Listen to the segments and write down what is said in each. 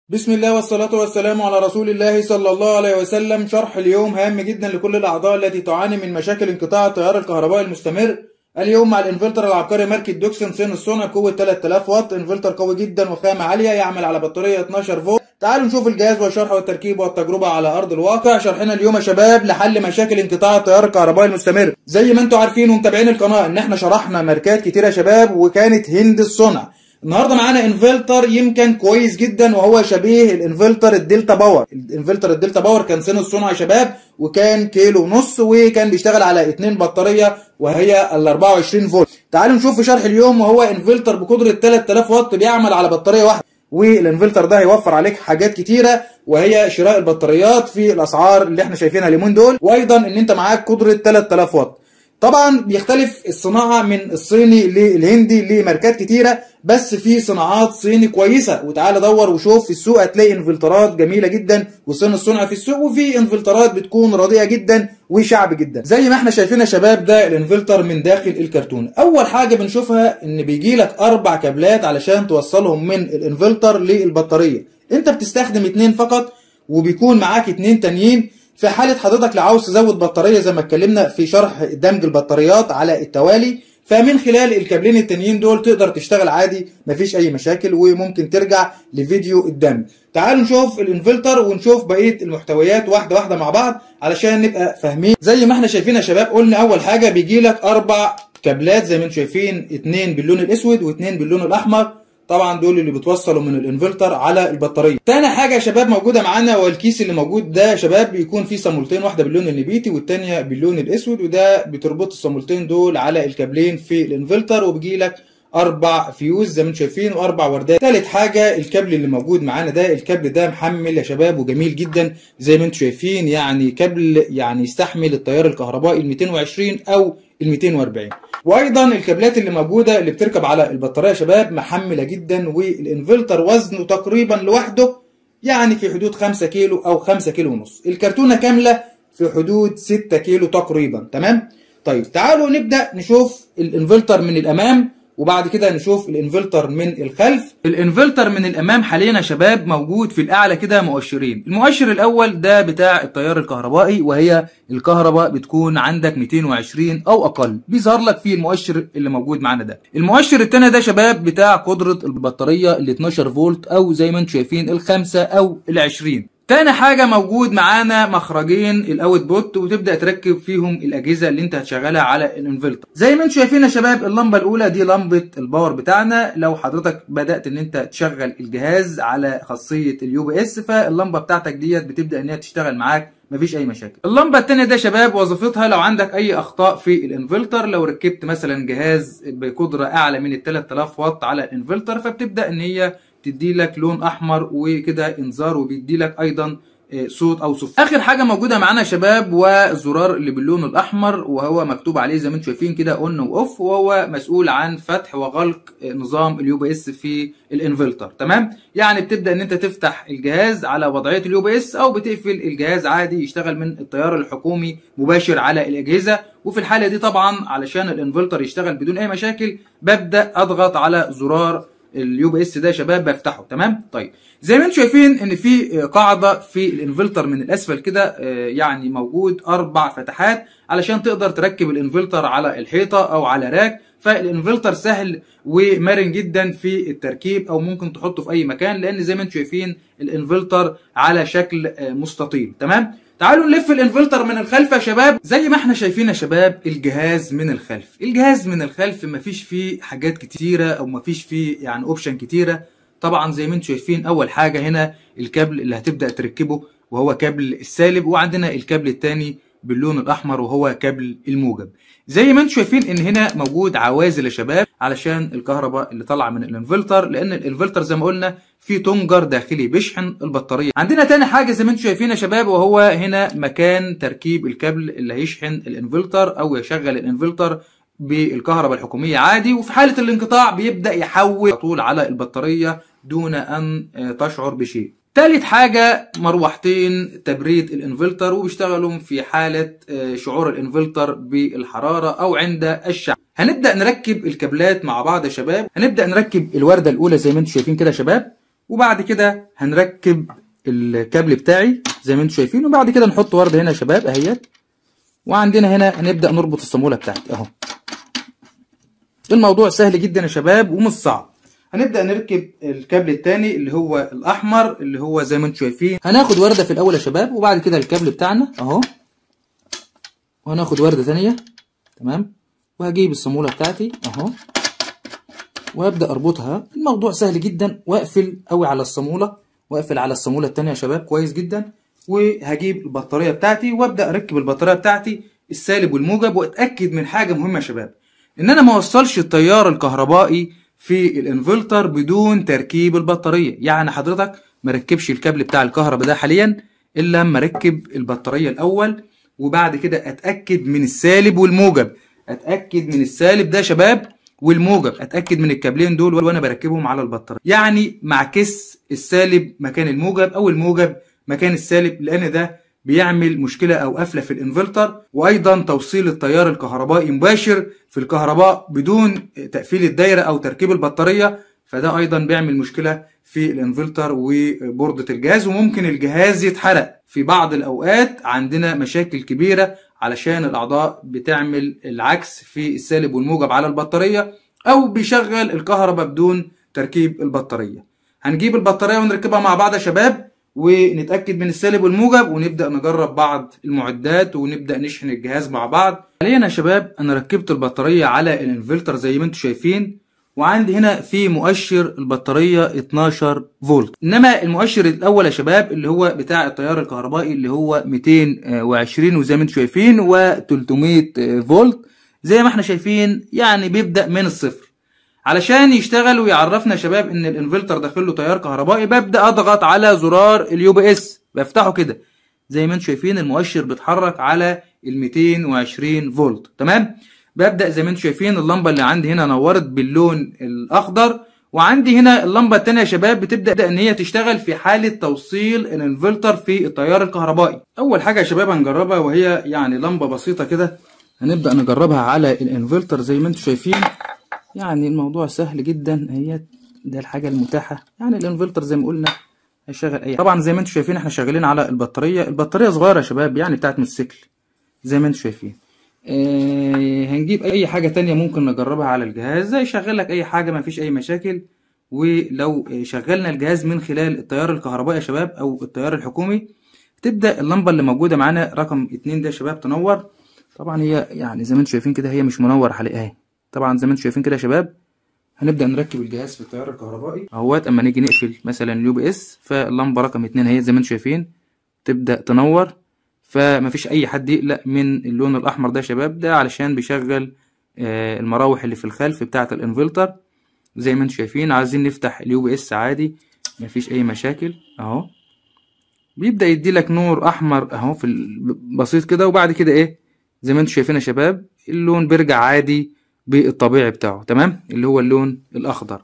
بسم الله والصلاة والسلام على رسول الله صلى الله عليه وسلم شرح اليوم هام جدا لكل الأعضاء التي تعاني من مشاكل انقطاع التيار الكهربائي المستمر اليوم مع الانفلتر العبقري ماركة دوكسن سين الصنع قوة 3000 واط انفلتر قوي جدا وخامة عالية يعمل على بطارية 12 فولت تعالوا نشوف الجهاز والشرح والتركيب والتجربة على أرض الواقع شرحنا اليوم يا شباب لحل مشاكل انقطاع التيار الكهربائي المستمر زي ما انتم عارفين ومتابعين القناة ان احنا شرحنا ماركات كتير يا شباب وكانت هند الصنع النهارده معانا انفلتر يمكن كويس جدا وهو شبيه الانفلتر الدلتا باور الانفلتر الدلتا باور كان سن الصنع يا شباب وكان كيلو ونص وكان بيشتغل على اتنين بطاريه وهي ال 24 فولت تعالوا نشوف في شرح اليوم وهو انفلتر بقدره 3000 واط بيعمل على بطاريه واحده والانفلتر ده هيوفر عليك حاجات كتيره وهي شراء البطاريات في الاسعار اللي احنا شايفينها اليومين دول وايضا ان انت معاك قدره 3000 واط طبعا بيختلف الصناعة من الصيني للهندي لماركات كتيرة بس في صناعات صيني كويسة وتعالى دور وشوف في السوق هتلاقي انفلترات جميلة جدا وصين الصنع في السوق وفي انفلترات بتكون رديئة جدا وشعب جدا زي ما احنا شايفين يا شباب ده الانفلتر من داخل الكرتون اول حاجة بنشوفها ان بيجي لك اربع كابلات علشان توصلهم من الانفلتر للبطارية انت بتستخدم اتنين فقط وبيكون معاك اتنين تانيين في حالة حضرتك لو عاوز تزود بطارية زي ما اتكلمنا في شرح دمج البطاريات على التوالي فمن خلال الكابلين التانيين دول تقدر تشتغل عادي مفيش اي مشاكل وممكن ترجع لفيديو الدمج تعالوا نشوف الانفلتر ونشوف بقية المحتويات واحدة واحدة مع بعض علشان نبقى فاهمين زي ما احنا شايفين يا شباب قلنا اول حاجة بيجي لك اربع كابلات زي ما انتم شايفين اتنين باللون الاسود واتنين باللون الاحمر طبعا دول اللي بتوصلوا من الانفلتر على البطاريه تاني حاجه يا شباب موجوده معانا هو الكيس اللي موجود ده يا شباب بيكون فيه صامولتين واحده باللون النبيتي والتانيه باللون الاسود وده بتربط الصامولتين دول على الكابلين في الانفلتر وبيجي لك اربع فيوز زي ما انتم شايفين واربع وردات تالت حاجه الكابل اللي موجود معانا ده الكابل ده محمل يا شباب وجميل جدا زي ما انتم شايفين يعني كابل يعني يستحمل التيار الكهربائي ال 220 او ال 240 وايضا الكابلات اللي موجوده اللي بتركب على البطاريه يا شباب محمله جدا والانفلتر وزنه تقريبا لوحده يعني في حدود 5 كيلو او 5 كيلو ونص الكرتونه كامله في حدود 6 كيلو تقريبا تمام طيب تعالوا نبدا نشوف الانفلتر من الامام وبعد كده نشوف الانفلتر من الخلف الانفلتر من الامام حاليا يا شباب موجود في الاعلى كده مؤشرين المؤشر الاول ده بتاع التيار الكهربائي وهي الكهرباء بتكون عندك 220 او اقل بيظهر لك في المؤشر اللي موجود معانا ده المؤشر الثاني ده شباب بتاع قدره البطاريه ال 12 فولت او زي ما انتم شايفين الخمسة او ال 20 تاني حاجة موجود معانا مخرجين الاوت بوت وتبدأ تركب فيهم الأجهزة اللي انت هتشغلها على الانفلتر زي ما انتم شايفين يا شباب اللمبة الأولى دي لمبة الباور بتاعنا لو حضرتك بدأت ان انت تشغل الجهاز على خاصية اليو بي اس فاللمبة بتاعتك ديت بتبدأ ان هي تشتغل معاك مفيش اي مشاكل اللمبه الثانيه ده شباب وظيفتها لو عندك اي اخطاء في الانفلتر لو ركبت مثلا جهاز بقدره اعلى من ال 3000 واط على الانفلتر فبتبدا ان هي تدي لك لون احمر وكده انذار وبيدي لك ايضا صوت او صوت اخر حاجه موجوده معانا يا شباب والزرار اللي باللون الاحمر وهو مكتوب عليه زي ما انتم شايفين كده اون واوف وهو مسؤول عن فتح وغلق نظام اليو بي اس في الانفلتر تمام يعني بتبدا ان انت تفتح الجهاز على وضعيه اليو بي اس او بتقفل الجهاز عادي يشتغل من التيار الحكومي مباشر على الاجهزه وفي الحاله دي طبعا علشان الانفلتر يشتغل بدون اي مشاكل ببدا اضغط على زرار اليو بي اس ده يا شباب بفتحه تمام طيب زي ما انتم شايفين ان في قاعده في الانفلتر من الاسفل كده يعني موجود اربع فتحات علشان تقدر تركب الانفلتر على الحيطه او على راك فالانفلتر سهل ومرن جدا في التركيب او ممكن تحطه في اي مكان لان زي ما انتم شايفين الانفلتر على شكل مستطيل تمام تعالوا نلف الانفلتر من الخلف يا شباب زي ما احنا شايفين يا شباب الجهاز من الخلف الجهاز من الخلف مفيش فيه حاجات كتيره او مفيش فيه يعني اوبشن كتيره طبعا زي ما انتم شايفين اول حاجه هنا الكابل اللي هتبدا تركبه وهو كابل السالب وعندنا الكابل الثاني باللون الاحمر وهو كابل الموجب زي ما انتم شايفين ان هنا موجود عوازل يا شباب علشان الكهرباء اللي طالعه من الانفلتر لان الانفلتر زي ما قلنا في تنجر داخلي بيشحن البطاريه عندنا تاني حاجه زي ما انتم شايفين يا شباب وهو هنا مكان تركيب الكابل اللي هيشحن الانفلتر او يشغل الانفلتر بالكهرباء الحكوميه عادي وفي حاله الانقطاع بيبدا يحول طول على البطاريه دون ان تشعر بشيء تالت حاجة مروحتين تبريد الانفلتر وبيشتغلوا في حالة شعور الانفلتر بالحرارة او عند الشعب هنبدأ نركب الكابلات مع بعض يا شباب هنبدأ نركب الوردة الاولى زي ما انتم شايفين كده يا شباب وبعد كده هنركب الكابل بتاعي زي ما انتم شايفين وبعد كده نحط ورده هنا يا شباب اهيت وعندنا هنا هنبدا نربط الصاموله بتاعتي اهو الموضوع سهل جدا يا شباب ومش صعب هنبدا نركب الكابل الثاني اللي هو الاحمر اللي هو زي ما انتم شايفين هناخد ورده في الاول يا شباب وبعد كده الكابل بتاعنا اهو وهناخد ورده ثانيه تمام وهجيب الصاموله بتاعتي اهو وابدا اربطها الموضوع سهل جدا واقفل قوي على الصاموله واقفل على الصاموله الثانيه يا شباب كويس جدا وهجيب البطاريه بتاعتي وابدا اركب البطاريه بتاعتي السالب والموجب واتاكد من حاجه مهمه يا شباب ان انا ما اوصلش التيار الكهربائي في الانفلتر بدون تركيب البطاريه يعني حضرتك ما ركبش الكابل بتاع الكهرباء ده حاليا الا لما اركب البطاريه الاول وبعد كده اتاكد من السالب والموجب اتاكد من السالب ده يا شباب والموجب اتاكد من الكابلين دول وانا بركبهم على البطاريه يعني معكس السالب مكان الموجب او الموجب مكان السالب لان ده بيعمل مشكلة أو قفلة في الانفلتر وأيضا توصيل التيار الكهربائي مباشر في الكهرباء بدون تقفيل الدايرة أو تركيب البطارية فده أيضا بيعمل مشكلة في الانفلتر وبوردة الجهاز وممكن الجهاز يتحرق في بعض الأوقات عندنا مشاكل كبيرة علشان الأعضاء بتعمل العكس في السالب والموجب على البطارية أو بيشغل الكهرباء بدون تركيب البطارية هنجيب البطارية ونركبها مع بعض يا شباب ونتأكد من السالب والموجب ونبدأ نجرب بعض المعدات ونبدأ نشحن الجهاز مع بعض حاليا يا شباب أنا ركبت البطارية على الانفلتر زي ما انتم شايفين وعندي هنا في مؤشر البطارية 12 فولت انما المؤشر الاول يا شباب اللي هو بتاع التيار الكهربائي اللي هو 220 وزي ما انتم شايفين و300 فولت زي ما احنا شايفين يعني بيبدأ من الصفر علشان يشتغل ويعرفنا يا شباب ان الانفلتر داخل له تيار كهربائي ببدا اضغط على زرار اليو بي اس بفتحه كده زي ما انتم شايفين المؤشر بيتحرك على ال 220 فولت تمام ببدا زي ما انتم شايفين اللمبه اللي عندي هنا نورت باللون الاخضر وعندي هنا اللمبه الثانيه يا شباب بتبدا ان هي تشتغل في حاله توصيل الانفلتر في التيار الكهربائي اول حاجه يا شباب هنجربها وهي يعني لمبه بسيطه كده هنبدا نجربها على الانفلتر زي ما انتم شايفين يعني الموضوع سهل جدا هي ده الحاجة المتاحة يعني الانفلتر زي ما قلنا هيشغل اي طبعا زي ما انتم شايفين احنا شغالين على البطارية البطارية صغيرة يا شباب يعني بتاعت موتوسيكل زي ما انتم شايفين اه هنجيب اي حاجة تانية ممكن نجربها على الجهاز زي يشغل لك اي حاجة ما فيش اي مشاكل ولو شغلنا الجهاز من خلال التيار الكهربائي يا شباب او التيار الحكومي تبدأ اللمبة اللي موجودة معانا رقم اتنين ده يا شباب تنور طبعا هي يعني زي ما انتم شايفين كده هي مش منور حاليا اهي طبعا زي ما انتم شايفين كده يا شباب هنبدا نركب الجهاز في التيار الكهربائي اهوت اما نيجي نقفل مثلا اليو بي اس فاللمبه رقم اتنين اهي زي ما انتم شايفين تبدا تنور فمفيش اي حد يقلق من اللون الاحمر ده يا شباب ده علشان بيشغل آه المراوح اللي في الخلف بتاعه الانفلتر زي ما انتم شايفين عايزين نفتح اليو بي اس عادي مفيش اي مشاكل اهو بيبدا يدي لك نور احمر اهو في بسيط كده وبعد كده ايه زي ما انتم شايفين يا شباب اللون بيرجع عادي بالطبيعي بتاعه تمام اللي هو اللون الاخضر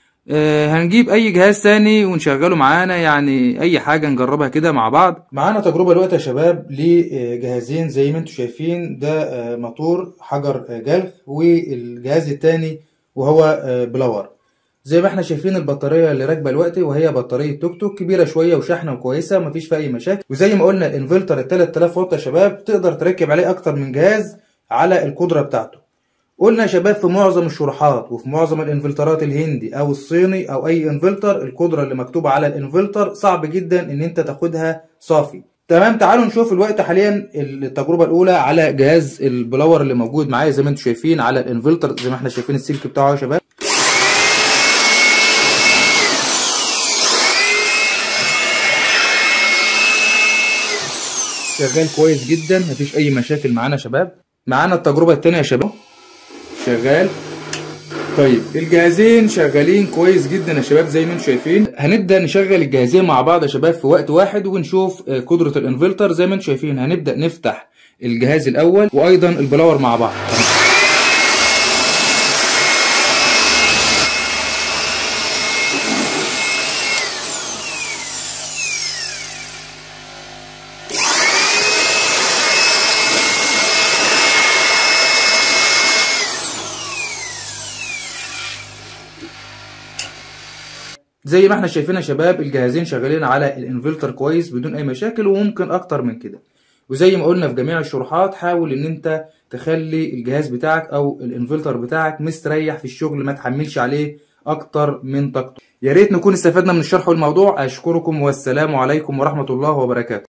آه هنجيب اي جهاز تاني ونشغله معانا يعني اي حاجة نجربها كده مع بعض معانا تجربة دلوقتي يا شباب لجهازين زي ما انتم شايفين ده آه موتور حجر آه جلف والجهاز التاني وهو آه بلور زي ما احنا شايفين البطارية اللي راكبة دلوقتي وهي بطارية توك توك كبيرة شوية وشحنة كويسة مفيش فيها أي مشاكل وزي ما قلنا الانفلتر ال 3000 واط يا شباب تقدر تركب عليه أكتر من جهاز على القدرة بتاعته قلنا يا شباب في معظم الشروحات وفي معظم الانفلترات الهندي او الصيني او اي انفلتر القدره اللي مكتوبه على الانفلتر صعب جدا ان انت تاخدها صافي تمام تعالوا نشوف الوقت حاليا التجربه الاولى على جهاز البلور اللي موجود معايا زي ما انتم شايفين على الانفلتر زي ما احنا شايفين السلك بتاعه يا شباب شغال كويس جدا مفيش اي مشاكل معانا يا شباب معانا التجربه الثانيه يا شباب شغال طيب الجهازين شغالين كويس جدا يا شباب زي ما انتم شايفين هنبدا نشغل الجهازين مع بعض يا شباب في وقت واحد ونشوف قدره الانفلتر زي ما انتم شايفين هنبدا نفتح الجهاز الاول وايضا البلاور مع بعض زي ما احنا شايفين يا شباب الجهازين شغالين على الانفلتر كويس بدون اي مشاكل وممكن اكتر من كده وزي ما قلنا في جميع الشروحات حاول ان انت تخلي الجهاز بتاعك او الانفلتر بتاعك مستريح في الشغل ما تحملش عليه اكتر من طاقته يا ريت نكون استفدنا من الشرح والموضوع اشكركم والسلام عليكم ورحمة الله وبركاته